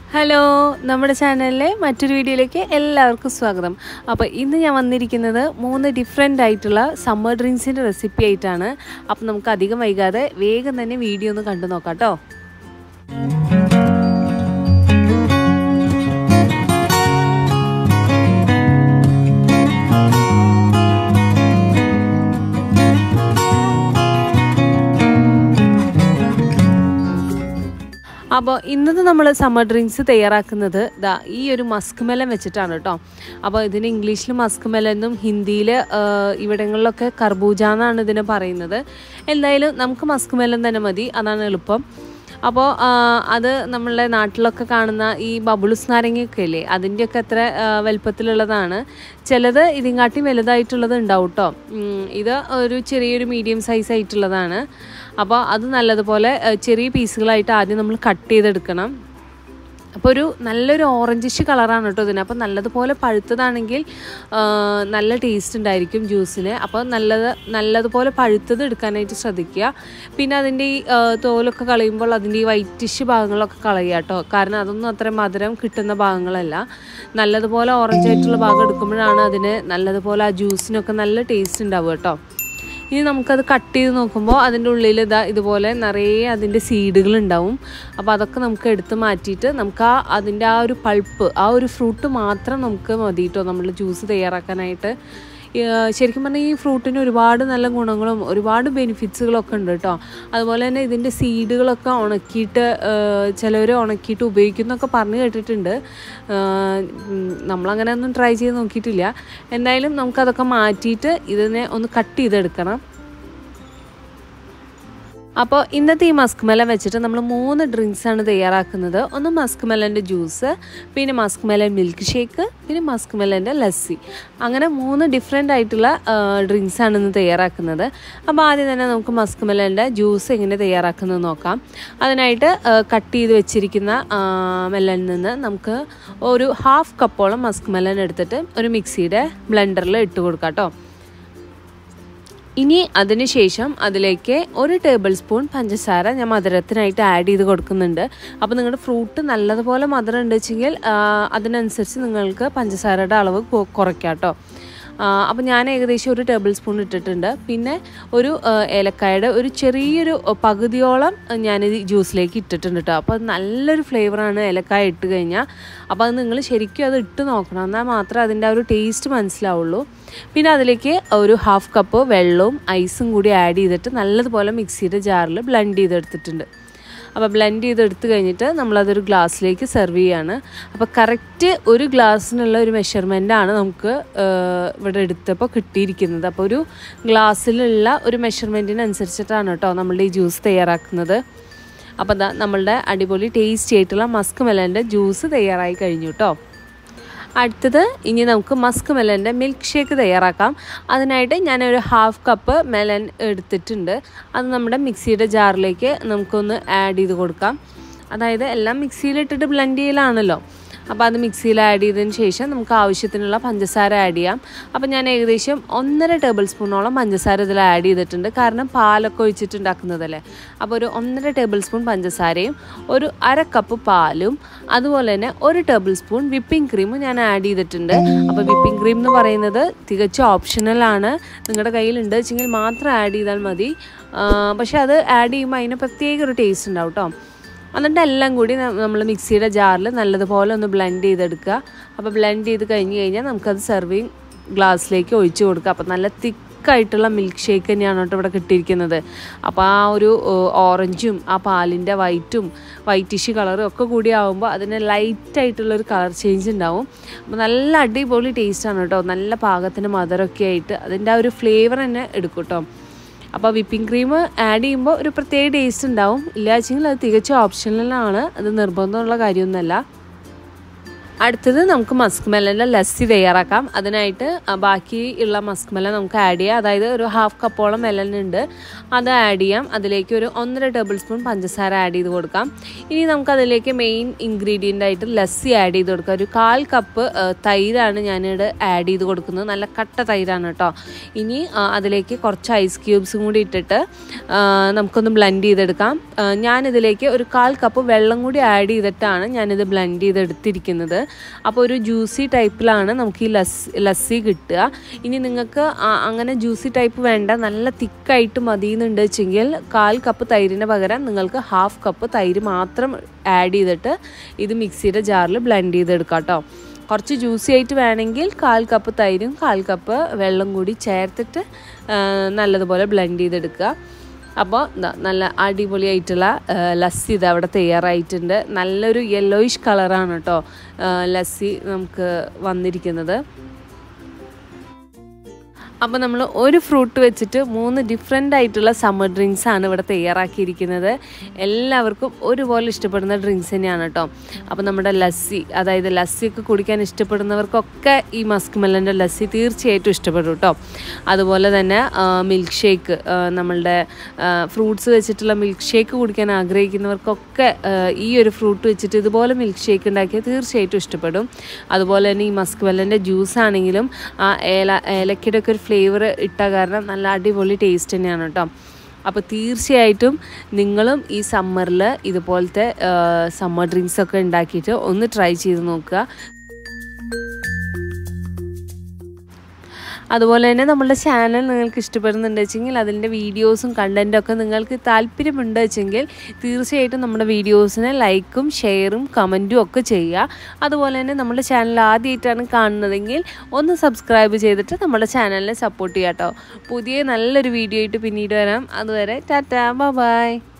hello നമ്മുടെ ചാനലിലെ മറ്റൊരു വീഡിയോയിലേക്ക് എല്ലാവർക്കും സ്വാഗതം അപ്പോൾ ഇന്ന് ഞാൻ വന്നിരിക്കുന്നത് മൂന്ന് ഡിഫറെൻ്റ് ആയിട്ടുള്ള സമ്മർ ഡ്രിങ്ക്സിൻ്റെ റെസിപ്പി ആയിട്ടാണ് അപ്പോൾ നമുക്ക് അധികം വൈകാതെ വേഗം തന്നെ വീഡിയോ ഒന്ന് കണ്ടു നോക്കാം കേട്ടോ അപ്പോൾ ഇന്നത്തെ നമ്മൾ സമ്മർ ഡ്രിങ്ക്സ് തയ്യാറാക്കുന്നത് ദാ ഈ ഒരു മസ്ക് മെലൻ വെച്ചിട്ടാണ് കേട്ടോ അപ്പോൾ ഇതിന് ഇംഗ്ലീഷിൽ മസ്ക് മെലൻ എന്നും ഹിന്ദിയിൽ ഇവിടങ്ങളിലൊക്കെ കർബൂജ എന്നാണ് ഇതിനെ പറയുന്നത് എന്തായാലും നമുക്ക് മസ്ക് മെലൻ തന്നെ മതി അതാണ് എളുപ്പം അപ്പോൾ അത് നമ്മളുടെ നാട്ടിലൊക്കെ കാണുന്ന ഈ ബബിൾസ് നാരങ്ങയൊക്കെ ഇല്ലേ അതിൻ്റെയൊക്കെ അത്ര വലുപ്പത്തിലുള്ളതാണ് ചിലത് ഇതിങ്ങാട്ടി വലുതായിട്ടുള്ളത് ഉണ്ടാവും കേട്ടോ ഇത് ഒരു ചെറിയൊരു മീഡിയം സൈസ് ആയിട്ടുള്ളതാണ് അപ്പോൾ അത് നല്ലതുപോലെ ചെറിയ പീസുകളായിട്ട് ആദ്യം നമ്മൾ കട്ട് ചെയ്തെടുക്കണം അപ്പോൾ ഒരു നല്ലൊരു ഓറഞ്ചിഷ് കളറാണ് കേട്ടോ ഇതിന് അപ്പോൾ നല്ലതുപോലെ പഴുത്തതാണെങ്കിൽ നല്ല ടേസ്റ്റ് ഉണ്ടായിരിക്കും ജ്യൂസിന് അപ്പോൾ നല്ലത് നല്ലതുപോലെ പഴുത്തത് എടുക്കാനായിട്ട് ശ്രദ്ധിക്കുക പിന്നെ അതിൻ്റെ ഈ തോലൊക്കെ കളയുമ്പോൾ അതിൻ്റെ ഈ വൈറ്റിഷ് ഭാഗങ്ങളൊക്കെ കളയുക കേട്ടോ കാരണം അതൊന്നും അത്ര മധുരം കിട്ടുന്ന ഭാഗങ്ങളല്ല നല്ലതുപോലെ ഓറഞ്ച് ആയിട്ടുള്ള ഭാഗം എടുക്കുമ്പോഴാണ് അതിന് നല്ലതുപോലെ ആ ജ്യൂസിനൊക്കെ നല്ല ടേസ്റ്റ് ഉണ്ടാവുക കേട്ടോ ഇനി നമുക്കത് കട്ട് ചെയ്ത് നോക്കുമ്പോൾ അതിൻ്റെ ഉള്ളിൽ ഇതാ ഇതുപോലെ നിറയെ അതിൻ്റെ സീഡുകൾ ഉണ്ടാവും അപ്പോൾ അതൊക്കെ നമുക്ക് എടുത്ത് മാറ്റിയിട്ട് നമുക്ക് ആ അതിൻ്റെ ആ ഒരു പൾപ്പ് ആ ഒരു ഫ്രൂട്ട് മാത്രം നമുക്ക് മതി കേട്ടോ നമ്മൾ ജ്യൂസ് തയ്യാറാക്കാനായിട്ട് ശരിക്കും പറഞ്ഞാൽ ഈ ഫ്രൂട്ടിന് ഒരുപാട് നല്ല ഗുണങ്ങളും ഒരുപാട് ബെനിഫിറ്റ്സുകളൊക്കെ ഉണ്ട് കേട്ടോ അതുപോലെ തന്നെ ഇതിൻ്റെ സീഡുകളൊക്കെ ഉണക്കിയിട്ട് ചിലവർ ഉണക്കിയിട്ട് ഉപയോഗിക്കുന്നൊക്കെ പറഞ്ഞു കേട്ടിട്ടുണ്ട് നമ്മളങ്ങനെ ഒന്നും ട്രൈ ചെയ്ത് നോക്കിയിട്ടില്ല എന്തായാലും നമുക്കതൊക്കെ മാറ്റിയിട്ട് ഇതിനെ ഒന്ന് കട്ട് ചെയ്തെടുക്കണം അപ്പോൾ ഇന്നത്തെ ഈ മസ്ക് മെലൻ വെച്ചിട്ട് നമ്മൾ മൂന്ന് ഡ്രിങ്ക്സാണ് തയ്യാറാക്കുന്നത് ഒന്ന് മസ്ക് മെലൻ്റെ ജ്യൂസ് പിന്നെ മസ്ക് മെലൻ മിൽക്ക് ഷേക്ക് പിന്നെ മസ്ക് മെലൻ്റെ ലസ്സി അങ്ങനെ മൂന്ന് ഡിഫറെൻ്റ് ആയിട്ടുള്ള ഡ്രിങ്ക്സാണ് ഇന്ന് തയ്യാറാക്കുന്നത് അപ്പോൾ ആദ്യം തന്നെ നമുക്ക് മസ്ക് മെലൻ്റെ ജ്യൂസ് എങ്ങനെ തയ്യാറാക്കുന്നത് നോക്കാം അതിനായിട്ട് കട്ട് ചെയ്ത് വെച്ചിരിക്കുന്ന മെലനിൽ നിന്ന് നമുക്ക് ഒരു ഹാഫ് കപ്പോളം മസ്ക് മെലൻ എടുത്തിട്ട് ഒരു മിക്സിയുടെ ബ്ലെൻഡറിൽ ഇട്ട് കൊടുക്കാം കേട്ടോ ഇനി അതിനുശേഷം അതിലേക്ക് ഒരു ടേബിൾ സ്പൂൺ പഞ്ചസാര ഞാൻ മധുരത്തിനായിട്ട് ആഡ് ചെയ്ത് കൊടുക്കുന്നുണ്ട് അപ്പോൾ നിങ്ങളുടെ ഫ്രൂട്ട് നല്ലതുപോലെ മധുരം ഉണ്ട് വെച്ചെങ്കിൽ അതിനനുസരിച്ച് നിങ്ങൾക്ക് പഞ്ചസാരയുടെ അളവ് കുറയ്ക്കാം കേട്ടോ അപ്പോൾ ഞാൻ ഏകദേശം ഒരു ടേബിൾ സ്പൂൺ ഇട്ടിട്ടുണ്ട് പിന്നെ ഒരു ഏലക്കായുടെ ഒരു ചെറിയൊരു പകുതിയോളം ഞാൻ ജ്യൂസിലേക്ക് ഇട്ടിട്ടുണ്ട് കേട്ടോ അപ്പോൾ അത് നല്ലൊരു ഫ്ലേവറാണ് ഏലക്കായ ഇട്ട് കഴിഞ്ഞാൽ അപ്പോൾ അത് നിങ്ങൾ ശരിക്കും അത് ഇട്ട് നോക്കണം എന്നാൽ മാത്രമേ അതിൻ്റെ ആ ഒരു ടേസ്റ്റ് മനസ്സിലാവുള്ളൂ പിന്നെ അതിലേക്ക് ഒരു ഹാഫ് കപ്പ് വെള്ളവും ഐസും കൂടി ആഡ് ചെയ്തിട്ട് നല്ലതുപോലെ മിക്സിയുടെ ജാറിൽ ബ്ലെൻഡ് ചെയ്തെടുത്തിട്ടുണ്ട് അപ്പോൾ ബ്ലെൻഡ് ചെയ്ത് എടുത്തു കഴിഞ്ഞിട്ട് നമ്മളതൊരു ഗ്ലാസ്സിലേക്ക് സെർവ് ചെയ്യാണ് അപ്പോൾ കറക്റ്റ് ഒരു ഗ്ലാസ്സിനുള്ള ഒരു മെഷർമെൻറ്റാണ് നമുക്ക് ഇവിടെ എടുത്തപ്പോൾ കിട്ടിയിരിക്കുന്നത് അപ്പോൾ ഒരു ഗ്ലാസ്സിലുള്ള ഒരു മെഷർമെൻറ്റിനനുസരിച്ചിട്ടാണ് കേട്ടോ നമ്മളുടെ ഈ ജ്യൂസ് തയ്യാറാക്കുന്നത് അപ്പോൾ ദാ നമ്മളുടെ അടിപൊളി ടേസ്റ്റി ആയിട്ടുള്ള മസ്ക് മെലൻ്റെ ജ്യൂസ് തയ്യാറായി കഴിഞ്ഞു കേട്ടോ അടുത്തത് ഇനി നമുക്ക് മസ്ക് മെലൻ്റെ മിൽക്ക് ഷേക്ക് തയ്യാറാക്കാം അതിനായിട്ട് ഞാനൊരു ഹാഫ് കപ്പ് മെലൻ എടുത്തിട്ടുണ്ട് അത് നമ്മുടെ മിക്സിയുടെ ജാറിലേക്ക് നമുക്കൊന്ന് ആഡ് ചെയ്ത് കൊടുക്കാം അതായത് എല്ലാം മിക്സിയിലിട്ടിട്ട് ബ്ലെൻഡ് ചെയ്യലാണല്ലോ അപ്പോൾ അത് മിക്സിയിൽ ആഡ് ചെയ്തതിന് ശേഷം നമുക്ക് ആവശ്യത്തിനുള്ള പഞ്ചസാര ആഡ് ചെയ്യാം അപ്പോൾ ഞാൻ ഏകദേശം ഒന്നര ടേബിൾ സ്പൂണോളം പഞ്ചസാര ഇതിൽ ആഡ് ചെയ്തിട്ടുണ്ട് കാരണം പാലൊക്കെ ഒഴിച്ചിട്ടുണ്ടാക്കുന്നതല്ലേ അപ്പോൾ ഒരു ഒന്നര ടേബിൾ സ്പൂൺ പഞ്ചസാരയും ഒരു അര കപ്പ് പാലും അതുപോലെ തന്നെ ഒരു ടേബിൾ സ്പൂൺ വിപ്പിംഗ് ക്രീമും ഞാൻ ആഡ് ചെയ്തിട്ടുണ്ട് അപ്പോൾ വിപ്പിംഗ് ക്രീം എന്ന് പറയുന്നത് തികച്ചും ഓപ്ഷണലാണ് നിങ്ങളുടെ കയ്യിലുണ്ട് വെച്ചെങ്കിൽ മാത്രം ആഡ് ചെയ്താൽ മതി പക്ഷേ അത് ആഡ് ചെയ്യുമ്പോൾ അതിന് പ്രത്യേക ഒരു ടേസ്റ്റ് ഉണ്ടാവും കേട്ടോ എന്നിട്ട് എല്ലാം കൂടി നമ്മൾ മിക്സിയുടെ ജാറിൽ നല്ലതുപോലെ ഒന്ന് ബ്ലെൻഡ് ചെയ്തെടുക്കുക അപ്പോൾ ബ്ലെൻഡ് ചെയ്ത് കഴിഞ്ഞ് കഴിഞ്ഞാൽ നമുക്കത് സെർവിങ് ഗ്ലാസ്സിലേക്ക് ഒഴിച്ചു കൊടുക്കുക അപ്പോൾ നല്ല തിക്കായിട്ടുള്ള മിൽക്ക് ഷേക്ക് തന്നെയാണ് കേട്ടോ ഇവിടെ കിട്ടിയിരിക്കുന്നത് അപ്പോൾ ആ ഒരു ഓറഞ്ചും ആ പാലിൻ്റെ വൈറ്റും വൈറ്റിഷ് കളറും ഒക്കെ കൂടി ആകുമ്പോൾ അതിന് ലൈറ്റായിട്ടുള്ളൊരു കളർ ചേഞ്ച് ഉണ്ടാവും അപ്പോൾ നല്ല അടിപൊളി ടേസ്റ്റാണ് കേട്ടോ നല്ല പാകത്തിന് മധുരമൊക്കെ ആയിട്ട് അതിൻ്റെ ആ ഒരു ഫ്ലേവർ തന്നെ എടുക്കും കേട്ടോ അപ്പോൾ വിപ്പിംഗ് ക്രീം ആഡ് ചെയ്യുമ്പോൾ ഒരു പ്രത്യേക ടേസ്റ്റ് ഉണ്ടാവും ഇല്ല വെച്ചെങ്കിൽ അത് തികച്ചും ഓപ്ഷണലാണ് അത് നിർബന്ധമുള്ള കാര്യമൊന്നുമല്ല അടുത്തത് നമുക്ക് മസ്ക് മെല്ലൻ്റെ ലസ്സി തയ്യാറാക്കാം അതിനായിട്ട് ആ, ബാക്കി ഉള്ള മസ്ക് മെല്ലൻ നമുക്ക് ആഡ് ചെയ്യാം അതായത് ഒരു ഹാഫ് കപ്പോളം മെല്ലൻ ഉണ്ട് അത് ആഡ് ചെയ്യാം അതിലേക്ക് ഒരു ഒന്നര ടേബിൾ സ്പൂൺ പഞ്ചസാര ആഡ് ചെയ്ത് കൊടുക്കാം ഇനി നമുക്ക് അതിലേക്ക് മെയിൻ ഇൻഗ്രീഡിയൻ്റ് ആയിട്ട് ലസ്സി ആഡ് ചെയ്ത് കൊടുക്കാം ഒരു കാൽ കപ്പ് ആ, തൈരാണ് ഞാനിവിടെ ആഡ് ചെയ്ത് കൊടുക്കുന്നത് നല്ല കട്ട തൈരാണ് കേട്ടോ ഇനി ആ, അതിലേക്ക് കുറച്ച് ഐസ് ക്യൂബ്സും കൂടി ഇട്ടിട്ട് ആ, നമുക്കൊന്ന് ബ്ലെൻഡ് ചെയ്തെടുക്കാം ആ, ഞാനിതിലേക്ക് ഒരു കാൽ കപ്പ് വെള്ളം കൂടി ആഡ് ചെയ്തിട്ടാണ് ഞാനിത് ബ്ലെൻഡ് ചെയ്തെടുത്തിരിക്കുന്നത് അപ്പോൾ ഒരു ജ്യൂസി ടൈപ്പിലാണ് നമുക്ക് ഈ ലസ് ലസ്സി കിട്ടുക ഇനി നിങ്ങൾക്ക് ആ- അങ്ങനെ ജ്യൂസി ടൈപ്പ് വേണ്ട നല്ല തിക്കായിട്ട് മതി എന്നുണ്ട് വെച്ചെങ്കിൽ കാൽ കപ്പ് തൈരിന് പകരം നിങ്ങൾക്ക് ഹാഫ് കപ്പ് തൈര് മാത്രം ആഡ് ചെയ്തിട്ട് ഇത് മിക്സിയുടെ ജാറിൽ ബ്ലെൻഡ് ചെയ്തെടുക്കാം കേട്ടോ കുറച്ച് ജ്യൂസി ആയിട്ട് വേണമെങ്കിൽ കാൽ കപ്പ് തൈരും കാൽ കപ്പ് വെള്ളം കൂടി ചേർത്തിട്ട് ആ, നല്ലതുപോലെ ബ്ലെൻഡ് ചെയ്തെടുക്കുക അപ്പോൾ ദാ നല്ല അടിപൊളിയായിട്ടുള്ള ആ, ലസ്സി ഇത് അവിടെ തയ്യാറായിട്ടുണ്ട് നല്ലൊരു യെല്ലോയിഷ് കളറാണ് കേട്ടോ ആ, ലസ്സി നമുക്ക് വന്നിരിക്കുന്നത് അപ്പോൾ നമ്മൾ ഒരു ഫ്രൂട്ട് വെച്ചിട്ട് മൂന്ന് ഡിഫറെൻ്റ് ആയിട്ടുള്ള സമ്മർ ഡ്രിങ്ക്സ് ആണ് ഇവിടെ തയ്യാറാക്കിയിരിക്കുന്നത് എല്ലാവർക്കും ഒരുപോലെ ഇഷ്ടപ്പെടുന്ന ഡ്രിങ്ക്സ് തന്നെയാണ് കേട്ടോ അപ്പോൾ നമ്മുടെ ലസ്സി അതായത് ലസ്സിയൊക്കെ കുടിക്കാൻ ഇഷ്ടപ്പെടുന്നവർക്കൊക്കെ ഈ മസ്ക് മെല്ലൻ്റെ ലസ്സി തീർച്ചയായിട്ടും ഇഷ്ടപ്പെടും കേട്ടോ അതുപോലെ തന്നെ മിൽക്ക് ഷേക്ക് നമ്മളുടെ ഫ്രൂട്ട്സ് വെച്ചിട്ടുള്ള മിൽക്ക് ഷേക്ക് കുടിക്കാൻ ആഗ്രഹിക്കുന്നവർക്കൊക്കെ ആ, ഈ ഒരു ഫ്രൂട്ട് വെച്ചിട്ട് ഇതുപോലെ മിൽക്ക് ഷേക്ക് ഉണ്ടാക്കിയാൽ തീർച്ചയായിട്ടും ഇഷ്ടപ്പെടും അതുപോലെ തന്നെ ഈ മസ്ക് മെല്ലൻ്റെ ജ്യൂസ് ആണെങ്കിലും ആ ഏല ഏലക്കയുടെ ഒക്കെ ഒരു ഫ്ലേവർ ഇട്ട കാരണം നല്ല അടിപൊളി ടേസ്റ്റ് തന്നെയാണ് കേട്ടോ അപ്പോൾ തീർച്ചയായിട്ടും നിങ്ങളും ഈ സമ്മറിൽ ഇതുപോലത്തെ സമ്മർ ഡ്രിങ്ക്സ് ഒക്കെ ഉണ്ടാക്കിയിട്ട് ഒന്ന് ട്രൈ ചെയ്ത് നോക്കുക അതുപോലെ തന്നെ നമ്മളുടെ ചാനൽ നിങ്ങൾക്ക് ഇഷ്ടപ്പെടുന്നുണ്ട് വെച്ചെങ്കിൽ അതിൻ്റെ വീഡിയോസും കണ്ടൻറ്റും ഒക്കെ നിങ്ങൾക്ക് താല്പര്യമുണ്ട് വെച്ചെങ്കിൽ തീർച്ചയായിട്ടും നമ്മുടെ വീഡിയോസിന് ലൈക്കും ഷെയറും കമൻറ്റും ഒക്കെ ചെയ്യുക അതുപോലെ തന്നെ നമ്മുടെ ചാനൽ ആദ്യമായിട്ടാണ് കാണുന്നതെങ്കിൽ ഒന്ന് സബ്സ്ക്രൈബ് ചെയ്തിട്ട് നമ്മുടെ ചാനലിനെ സപ്പോർട്ട് ചെയ്യാം കേട്ടോ പുതിയ നല്ലൊരു വീഡിയോ ആയിട്ട് പിന്നീട് വരാം അതുവരെ ടാറ്റാ ബൈ